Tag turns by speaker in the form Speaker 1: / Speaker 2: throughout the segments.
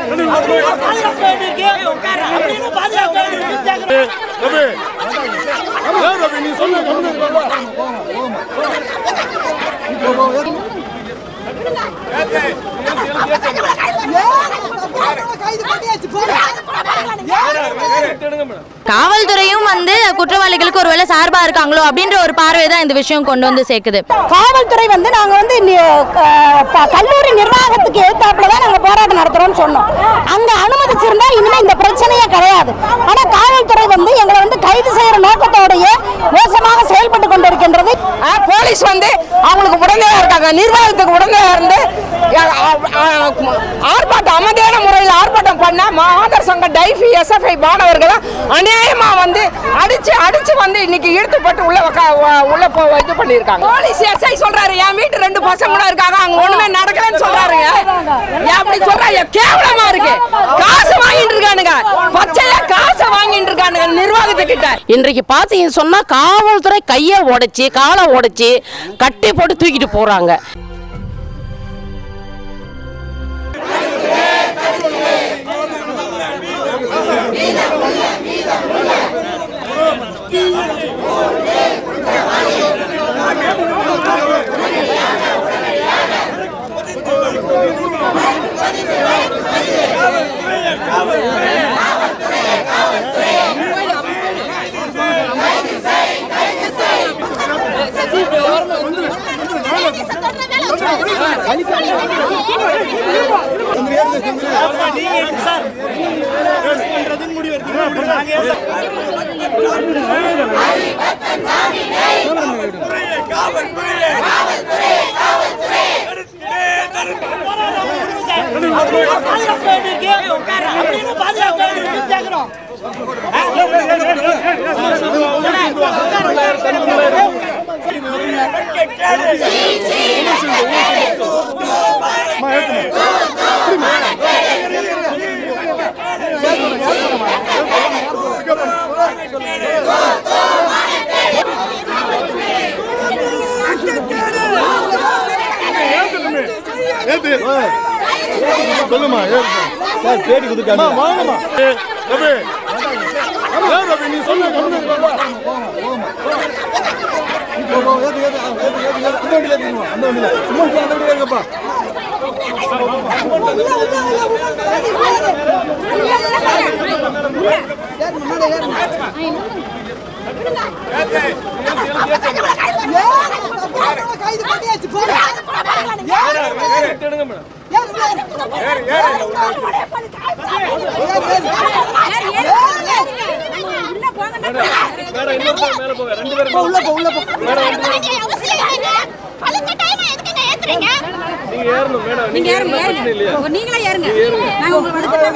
Speaker 1: பாதுகாப்பு வேண்டியிருக்கு அப்படின்னு பாதுகாப்பு வேண்டியிருக்கு கேக்குறோம்.
Speaker 2: ரவி ஏன் ரவி நீ சொன்ன கவனம்
Speaker 3: காவல்துறையும் வந்து குற்றவாளிகளுக்கு ஒருவேளை சார்பா இருக்காங்களோ அப்படின்ற ஒரு பார்வை தான் இந்த விஷயம் கொண்டு வந்து சேர்க்குது
Speaker 4: காவல்துறை வந்து நாங்கள் வந்து நி- க- ப- கல்லூரி நிர்வாகத்துக்கு எதிர்த்தாப்புல தான் நாங்கள் போராட்டம் நடத்துகிறோம்னு சொன்னோம் அங்கே அனுமதிச்சிருந்தா இனிமேல் இந்த பிரச்சனையே கிடையாது ஆனால் காவல்துறை வந்து எங்களை வந்து கைது செய்கிற நோக்கத்தோடையே மோசமாக செயல்பட்டு கொண்டிருக்கின்றது
Speaker 5: போலீஸ் வந்து அவங்களுக்கு உடனடியாக இருக்காங்க நிர்வாகத்துக்கு உடனடியாக இருந்து அஹ், அஹ், அஹ், ஆர்ப்பாட்டம் அமைதியான முறையில் ஆர்ப்பாட்டம் பண்ண மாதர் சங்க டைஃபி எஸ்எஃப்ஐ மாணவர்களை அநியாயமா வந்து அடிச்சு அடிச்சு வந்து இன்னைக்கு இழுத்துப்பட்டு உள்ள உக்கா- உ- உள்ள போ இது பண்ணியிருக்காங்க போலீஸ் எஸ்ஐ சொல்றாரு என் வீட்டு ரெண்டு பசங்க கூட இருக்காங்க அங்க ஒண்ணுமே நடக்கலன்னு சொல்றாருங்க ஏன் அப்படி சொல்றாங்க கேவலமா இருக்கு காசு வாங்கிட்டு இருக்கானுங்க பச்சையா காசை வாங்கிட்டு இருக்கானுங்க நிர்வாகத்துக்கிட்ட
Speaker 6: இன்றைக்கு பார்த்தீங்கன்னு சொன்னா காவல்துறை கையை உடைச்சி காலை உடைச்சி கட்டி போட்டு தூக்கிட்டு போறாங்க
Speaker 1: நீங்க எடுங்க சார் ட்ரெஸ் பண்றதுன்னு முடிவு எடுத்தீங்கன்னா அப்புறம் நாங்க ஏன் சார் பாதுகாப்பு வேண்டியிருக்கு அப்படின்னு பாதுகாப்பு வேண்டியிருக்கு கேக்குறோம்.
Speaker 2: ஏத்து சொல்லுமா சார் பேட்டி கொடுக்காம வாங்கம்மா ஏய், ரவி ஏன் ரவி நீ சொன்ன கவனம் சும்மா
Speaker 7: நீங்க ஏறுங்க ஏறுங்க நீங்களே ஏறுங்க நாங்க உங்களை வலுக்கட்டாம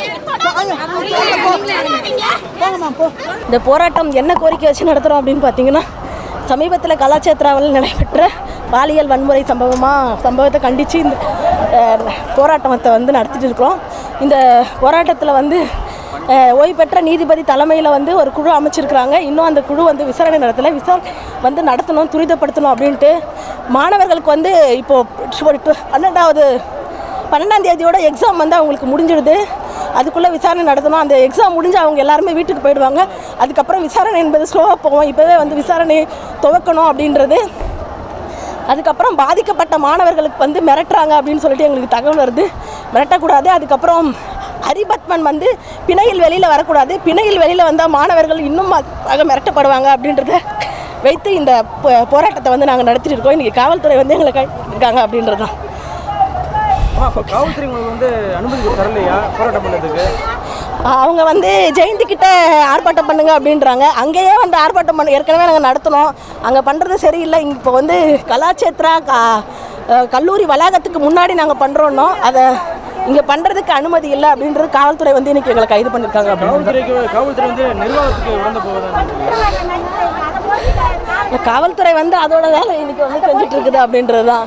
Speaker 4: இந்த போராட்டம் என்ன கோரிக்கை வச்சு நடத்துகிறோம் அப்படின்னு பார்த்தீங்கன்னா சமீபத்தில் கலாச்சேத்ராவில் நடைபெற்ற பாலியல் வன்முறை சம்பவமாக சம்பவத்தை கண்டித்து இந்த அஹ், போராட்டத்தை வந்து நடத்திட்டு இருக்கிறோம் இந்த போராட்டத்தில் வந்து அஹ், ஓய்வு பெற்ற நீதிபதி தலைமையில் வந்து ஒரு குழு அமைச்சிருக்கிறாங்க இன்னும் அந்த குழு வந்து விசாரணை நடத்தலை விசாரணை வந்து நடத்தணும் துரிதப்படுத்தணும் அப்படின்ட்டு மாணவர்களுக்கு வந்து இப்போது பன்னெண்டாவது பன்னெண்டாம் தேதியோட எக்ஸாம் வந்து அவங்களுக்கு முடிஞ்சிடுது அதுக்குள்ளே விசாரணை நடத்தணும் அந்த எக்ஸாம் முடிஞ்சு அவங்க எல்லாருமே வீட்டுக்கு போயிடுவாங்க அதுக்கப்புறம் விசாரணை என்பது ஸ்லோவாக போகும் இப்போவே வந்து விசாரணை துவக்கணும் அப்படின்றது அதுக்கப்புறம் பாதிக்கப்பட்ட மாணவர்களுக்கு வந்து மிரட்டுறாங்க அப்படின்னு சொல்லிட்டு எங்களுக்கு தகவல் வருது மிரட்டக்கூடாது அதுக்கப்புறம் ஹரிபத்மன் வந்து பிணையில் வெளியில் வரக்கூடாது பிணையில் வெளியில் வந்தால் மாணவர்கள் இன்னும் ஆக மிரட்டப்படுவாங்க அப்படின்றத வைத்து இந்த போ- போராட்டத்தை வந்து நாங்கள் நடத்திட்டு இருக்கோம் இன்றைக்கி காவல்துறை வந்து எங்களை கை இருக்காங்க அப்படின்றது தான்
Speaker 8: காவல்துறை உங்களுக்கு வந்து அனுமதி தரலையா போராட்டம் பண்ணதுக்கு
Speaker 4: அவங்க வந்து ஜெயந்தி கிட்ட ஆர்ப்பாட்டம் பண்ணுங்க அப்படின்றாங்க அங்கேயே வந்து ஆர்ப்பாட்டம் பண்ண ஏற்கனவே நாங்கள் நடத்தினோம் அங்கே பண்ணுறது சரியில்லை இங்கே இப்போ வந்து கலாச்சேத்ரா கா அஹ் கல்லூரி வளாகத்துக்கு முன்னாடி நாங்கள் பண்ணுறோன்னோ அதை இங்கே பண்ணுறதுக்கு அனுமதி இல்லை அப்படின்றது காவல்துறை வந்து இன்னைக்கு எங்களை கைது பண்ணியிருக்காங்க அப்படின்னு
Speaker 8: காவல்துறைக்கு காவல்துறை வந்து நிர்வாகத்துக்கு உடந்த போவதா
Speaker 4: இந்த காவல்துறை வந்து அதோட வேலை இன்னைக்கு வந்து செஞ்சுட்டு இருக்குது அப்படின்றது தான்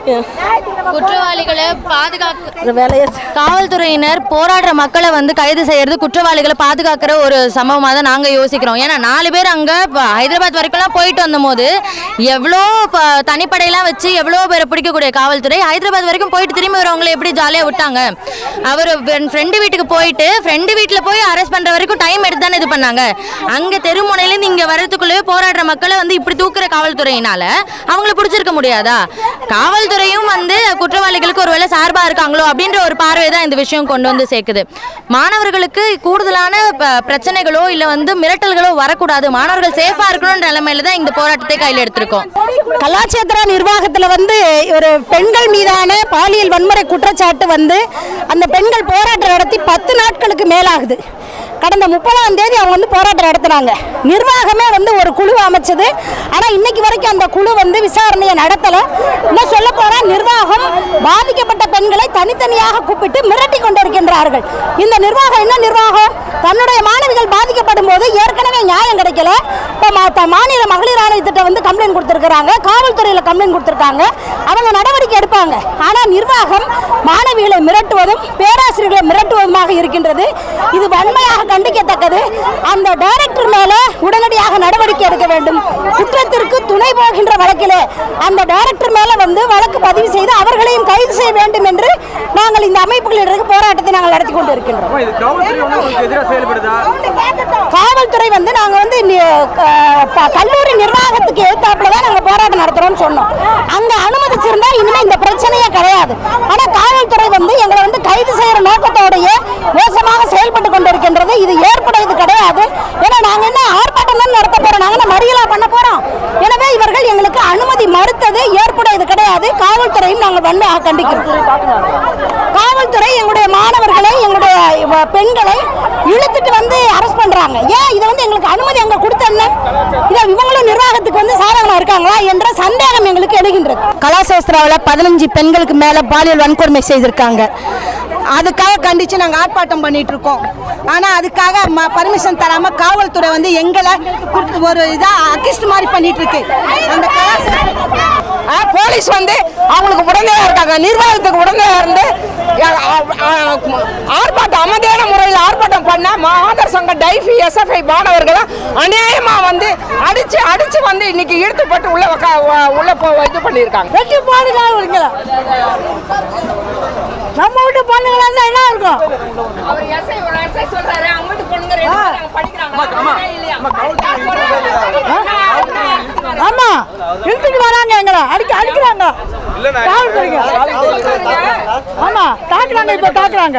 Speaker 3: குற்றவாளிகளை பாதுகாக்க
Speaker 4: வேலையை
Speaker 3: காவல்துறையினர் போராடுற மக்களை வந்து கைது செய்யறது குற்றவாளிகளை பாதுகாக்கிற ஒரு சம்பவமாக தான் நாங்கள் யோசிக்கிறோம் ஏன்னா நாலு பேர் அங்கே ஹைதராபாத் வரைக்கும்லாம் போயிட்டு வந்தபோது எவ்வளோ ப- தனிப்படையெல்லாம் வச்சு எவ்வளோ பேரை பிடிக்கக்கூடிய காவல்துறை ஹைதராபாத் வரைக்கும் போயிட்டு திரும்பி வரவங்களை எப்படி ஜாலியாக விட்டாங்க அவர் ஃப்ரெண்டு வீட்டுக்கு போயிட்டு ஃப்ரெண்டு வீட்டில் போய் அரெஸ்ட் பண்ணுற வரைக்கும் டைம் எடுத்து தானே இது பண்ணாங்க அங்கே தெருமுனையிலேருந்து இங்கே வரதுக்குள்ளேயே போராடுற மக்களை வந்து இப்படி தூக்குற காவல்துறையினால அவங்கள பிடிச்சிருக்க முடியாதா காவல்துறையும் வந்து குற்றவாளிகளுக்கு ஒருவேளை சார்பாக இருக்காங்களோ அப்படின்ற ஒரு பார்வை தான் இந்த விஷயம் கொண்டு வந்து சேர்க்குது மாணவர்களுக்கு கூடுதலான ப- பிரச்சனைகளோ இல்லை வந்து மிரட்டல்களோ வரக்கூடாது மாணவர்கள் சேஃபாக இருக்கணுன்ற நிலைமையில தான் இந்த போராட்டத்தை கையில் எடுத்திருக்கோம்
Speaker 4: கலாச்சேத்திர நிர்வாகத்தில் வந்து ஒரு பெண்கள் மீதான பாலியல் வன்முறை குற்றச்சாட்டு வந்து அந்த பெண்கள் போராட்டம் நடத்தி பத்து நாட்களுக்கு மேலாகுது கடந்த முப்பதாம் தேதி அவங்க வந்து போராட்டம் நடத்தினாங்க நிர்வாகமே வந்து ஒரு குழு அமைச்சது ஆனால் இன்னைக்கு வரைக்கும் அந்த குழு வந்து விசாரணையை நடத்தலை இன்னும் சொல்ல போனால் நிர்வாகம் பாதிக்கப்பட்ட பெண்களை தனித்தனியாக கூப்பிட்டு மிரட்டி கொண்டிருக்கின்றார்கள் இந்த நிர்வாகம் என்ன நிர்வாகம் தன்னுடைய மாணவிகள் பாதிக்கப்படும் போது ஏற்கனவே நியாயம் கிடைக்கல இப்போ மா- மாநில மகளிர் ஆணைய திட்டம் வந்து கம்ப்ளைண்ட் கொடுத்துருக்குறாங்க காவல்துறையில் கம்ப்ளைண்ட் கொடுத்துருக்காங்க அவங்க நடவடிக்கை எடுப்பாங்க ஆனால் நிர்வாகம் மாணவிகளை மிரட்டுவதும் பேராசிரியர்களை மிரட்டுவதுமாக இருக்கின்றது இது வன்மையாக கண்டிக்கத்தக்கது அந்த டைரக்டர் மேல உடனடியாக நடவடிக்கை எடுக்க வேண்டும் குற்றத்திற்கு துணை போகின்ற வழக்கிலே அந்த டைரக்டர் மேல வந்து வழக்கு பதிவு செய்து அவர்களையும் கைது செய்ய வேண்டும் என்று நாங்கள் இந்த அமைப்புகளிடையே போராட்டத்தை நாங்கள் நடத்தி கொண்டு இருக்கின்றோம்
Speaker 8: அம்மா இது காவல்துறை வந்து உங்களுக்கு எதிராக செயல்படுதா
Speaker 4: காவல்துறை வந்து நாங்க வந்து நி- க- ப- கல்லூரி நிர்வாகத்துக்கு எதிர்த்தாப்புல தான் நாங்க போராட்டம் நடத்துறோம்னு சொன்னோம் அங்க அனுமதிச்சிருந்தா இனிமே இந்த பிரச்சனையே கிடையாது ஆனா காவல்துறை வந்து எங்களை வந்து கைது செய்யற நோக்கத்தோடைய மோசமாக செயல்பட்டு கொண்டிருக்கின்றது இது ஏற்புடையது கிடையாது ஏன்னா நாங்க என்ன ஆர்ப்பாட்டம் தான் நடத்த போறோம் நாங்க என்ன மறியலா பண்ண போறோம் எனவே இவர்கள் எங்களுக்கு அனுமதி மறுத்தது ஏற்புடையது கிடையாது காவல்துறையும் நாங்கள் வன்மையாக கண்டிக்கிறோம் காவல்துறை எங்களுடைய மாணவர்களை எங்களுடைய இவ- பெண்களை இழுத்துட்டு வந்து அரெஸ்ட் பண்றாங்க ஏன் இதை வந்து எங்களுக்கு அனுமதி அங்க கொடுத்தேன்ன இதை இவங்களும் நிர்வாகத்துக்கு வந்து சாதகமா இருக்காங்களா என்ற சந்தேகம் எங்களுக்கு எழுகின்றது கலாசாஸ்திராவில் பதினஞ்சு பெண்களுக்கு மேல பாலியல் வன்கொடுமை செய்திருக்காங்க அதுக்காக கண்டிச்சு நாங்க ஆர்ப்பாட்டம் பண்ணிட்டு இருக்கோம் ஆனா அதுக்காக பர்மிஷன் தராம காவல்துறை வந்து எங்களை குடுத்து ஒரு இதா அக்கிஸ்ட் மாதிரி பண்ணிட்டு இருக்கு அந்த கலாசாஸ்திர
Speaker 5: ஆ, போலீஸ் வந்து அவங்களுக்கு உடந்தையா இருக்காங்க நிர்வாகத்துக்கு உடந்தையா இருந்து ஆ, ஆ, ஆர்ப்பாட்டம் அமைதியான முறையில் ஆர்ப்பாட்டம் பண்ண மாதர் சங்க டைஃபி எஸ்எஃப்ஐ மாணவர்களை அநியாயமா வந்து அடிச்சு அடிச்சு வந்து இன்னைக்கு இழுத்துப்பட்டு உள்ள உக்கா- உ- உள்ள போ இது பண்ணியிருக்காங்க
Speaker 4: வெட்டி போடுங்க அவங்கள நம்ம வீட்டு பொண்ணுங்களா இருந்தா என்ன இருக்கும்
Speaker 5: அவர் எஸ்ஐ ஒரு எஸ்ஐ சொல்றாரு அவங்க வீட்டு பொண்ணுங்க ரெண்டு பேரும் அங்க படிக்கிறாங்க இல்லையா
Speaker 4: ஆமா இழுத்துட்டு வராங்க எங்களை அடிக்க அடிக்கிறாங்க காவல்துறைங்க ஆமா தாக்குறாங்க இப்ப தாக்குறாங்க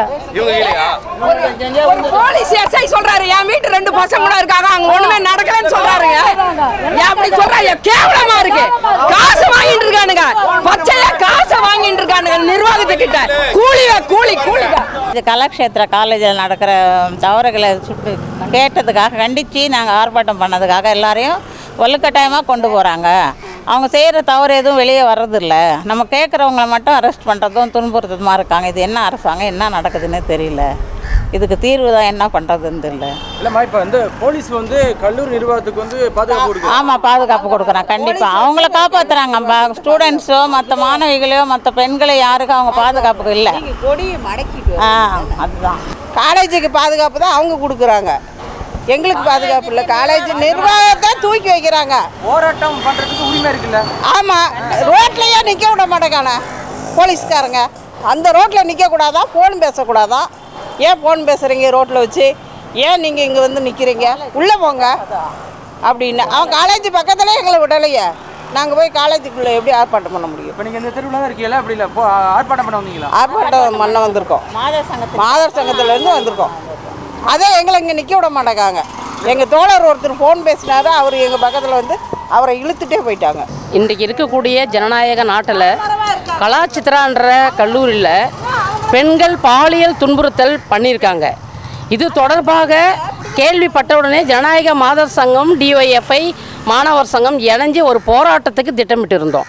Speaker 5: ஒரு போலீஸ் எஸ்ஐ சொல்றாரு என் வீட்டு ரெண்டு பசங்க கூட இருக்காங்க அங்க ஒண்ணுமே நடக்கலன்னு சொல்றாருங்க ஏன் அப்படி சொல்றாங்க கேவலமா இருக்கு காசு வாங்கிட்டு இருக்கானுங்க பச்சையா காசை வாங்கிட்டு இருக்கானுங்க நிர்வாகத்துக்கிட்ட கூலி கூலி கூலி
Speaker 9: இது கலாக்ஷேத்திர காலேஜில் நடக்கிற தவறுகளை சுட்டு கேட்டதுக்காக கண்டித்து நாங்கள் ஆர்ப்பாட்டம் பண்ணதுக்காக எல்லாரையும் வலுக்கட்டாயமாக கொண்டு போகிறாங்க அவங்க செய்கிற தவறு எதுவும் வெளியே வர்றதில்ல நம்ம கேட்குறவங்கள மட்டும் அரெஸ்ட் பண்ணுறதும் துன்புறுத்ததுமா இருக்காங்க இது என்ன அரசாங்கம் என்ன நடக்குதுன்னே தெரியல இதுக்கு தீர்வு தான் என்ன பண்ணுறதுன்னு தெரியல
Speaker 8: இல்லைம்மா இப்போ வந்து போலீஸ் வந்து கல்லூரி நிர்வாகத்துக்கு வந்து பாதுகாப்பு கொடுக்குது
Speaker 9: ஆமாம் பாதுகாப்பு கொடுக்குறேன் கண்டிப்பாக அவங்கள காப்பாற்றுறாங்கப்பா ஸ்டூடெண்ட்ஸோ மற்ற மாணவிகளையோ மற்ற பெண்களை யாருக்கும் அவங்க பாதுகாப்புக்கு இல்லை ஆ அதுதான்
Speaker 10: காலேஜுக்கு பாதுகாப்பு தான் அவங்க கொடுக்குறாங்க எங்களுக்கு பாதுகாப்பு இல்லை காலேஜ் நிர்வாகத்தை தூக்கி வைக்கிறாங்க
Speaker 8: போராட்டம் பண்றதுக்கு உரிமை இருக்குல்ல
Speaker 10: ஆமாம் ரோட்லையே நிற்க விட மாட்டேங்கானே போலீஸ்காரங்க அந்த ரோட்டில் நிற்கக்கூடாதான் ஃபோன் பேசக்கூடாதான் ஏன் ஃபோன் பேசுகிறீங்க ரோட்டில் வச்சு ஏன் நீங்கள் இங்கே வந்து நிற்கிறீங்க உள்ளே போங்க அப்படின்னு அவன் காலேஜ் பக்கத்தில் எங்களை விடலையே நாங்கள் போய் காலேஜுக்குள்ளே எப்படி ஆர்ப்பாட்டம் பண்ண முடியும்
Speaker 8: இப்போ நீங்கள் இந்த தெருவில் தான் இருக்கீங்களா அப்படி இல்லை போ ஆர்ப்பாட்டம் பண்ண வந்தீங்களா
Speaker 10: ஆர்ப்பாட்டம் பண்ண வந்திருக்கோம்
Speaker 9: மாதர் சங்கத்தில்
Speaker 10: மாதர் சங்கத்துலேருந்து வந்திருக்கோம் அதே எங்களை இங்கே நிற்க விட மாட்டேங்காங்க எங்கள் தோழர் ஒருத்தர் ஃபோன் பேசினாரு அவர் எங்கள் பக்கத்தில் வந்து அவரை இழுத்துட்டே போயிட்டாங்க
Speaker 6: இன்றைக்கு இருக்கக்கூடிய ஜனநாயக நாட்டில் கலாச்சித்ரான்ற கல்லூரியில் பெண்கள் பாலியல் துன்புறுத்தல் பண்ணியிருக்காங்க இது தொடர்பாக கேள்விப்பட்டவுடனே ஜனநாயக மாதர் சங்கம் டிஒய்எஃப்ஐ மாணவர் சங்கம் இணைஞ்சு ஒரு போராட்டத்துக்கு திட்டமிட்டு இருந்தோம்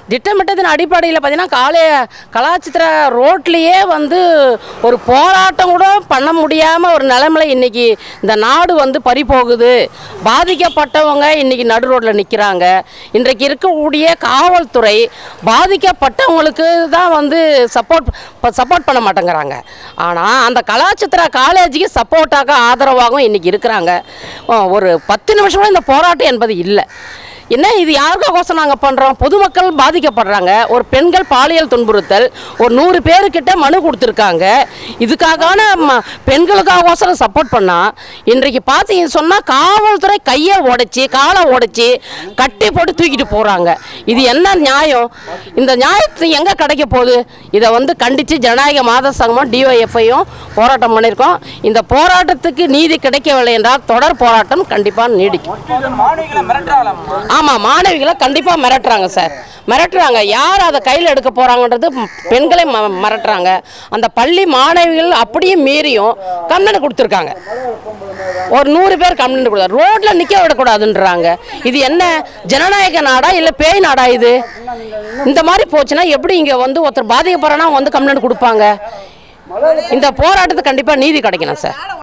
Speaker 6: திட்டமிட்டத்தின் அடிப்படையில் பார்த்தீங்கன்னா காலை கலாச்சித்திர ரோட்லேயே வந்து ஒரு போராட்டம் கூட பண்ண முடியாமல் ஒரு நிலைமையில இன்னைக்கு இந்த நாடு வந்து பறி போகுது பாதிக்கப்பட்டவங்க இன்னைக்கு நடு ரோட்டில் நிற்கிறாங்க இன்றைக்கு இருக்கக்கூடிய காவல்துறை பாதிக்கப்பட்டவங்களுக்கு தான் வந்து சப்போர்ட் சப்போர்ட் பண்ண மாட்டேங்கிறாங்க ஆனால் அந்த கலாச்சித்திர காலேஜுக்கு சப்போர்ட்டாக ஆதரவாகவும் இன்னைக்கு இருக்கிறாங்க அஹ் ஒரு பத்து நிமிஷம் கூட இந்த போராட்டம் என்பது இல்லை என்ன இது யாருக்காகோசம் நாங்கள் பண்ணுறோம் பொதுமக்கள் பாதிக்கப்படுறாங்க ஒரு பெண்கள் பாலியல் துன்புறுத்தல் ஒரு நூறு பேருக்கிட்ட மனு கொடுத்துருக்காங்க இதுக்காகான ம பெண்களுக்காகோசரம் சப்போர்ட் பண்ணால் இன்றைக்கு பார்த்தீங்கன்னு சொன்னால் காவல்துறை கையை உடைச்சி காலை உடைச்சி கட்டி போட்டு தூக்கிட்டு போகிறாங்க இது என்ன நியாயம் இந்த நியாயத்து எங்கே கிடைக்க போகுது இதை வந்து கண்டித்து ஜனநாயக மாத சங்கமும் டிஒஎஃப்ஐயும் போராட்டம் பண்ணியிருக்கோம் இந்த போராட்டத்துக்கு நீதி கிடைக்கவில்லை என்றால் தொடர் போராட்டம் கண்டிப்பாக நீடிக்கும்
Speaker 8: மாணவிகளை மிரட்டுறாங்களாம்
Speaker 6: ஆமாம் மாணவிகளை கண்டிப்பாக மிரட்டுறாங்க சார் மிரட்டுறாங்க யார் அதை கையில் எடுக்க போகிறாங்கன்றது பெண்களை ம மிரட்டுறாங்க அந்த பள்ளி மாணவிகள் அப்படியே மீறியும் கம்ப்ளைண்ட் கொடுத்துருக்காங்க ஒரு நூறு பேர் கம்ப்ளைண்ட் கொடுத்தாரு ரோட்டில் நிற்க விடக்கூடாதுன்றாங்க இது என்ன ஜனநாயக நாடா இல்லை பேய் நாடா இது இந்த மாதிரி போச்சுன்னா எப்படி இங்கே வந்து ஒருத்தர் பாதிக்கப்படுறனா வந்து கம்ப்ளைண்ட் கொடுப்பாங்க இந்த போராட்டத்துக்கு கண்டிப்பாக நீதி கிடைக்கணும் சார்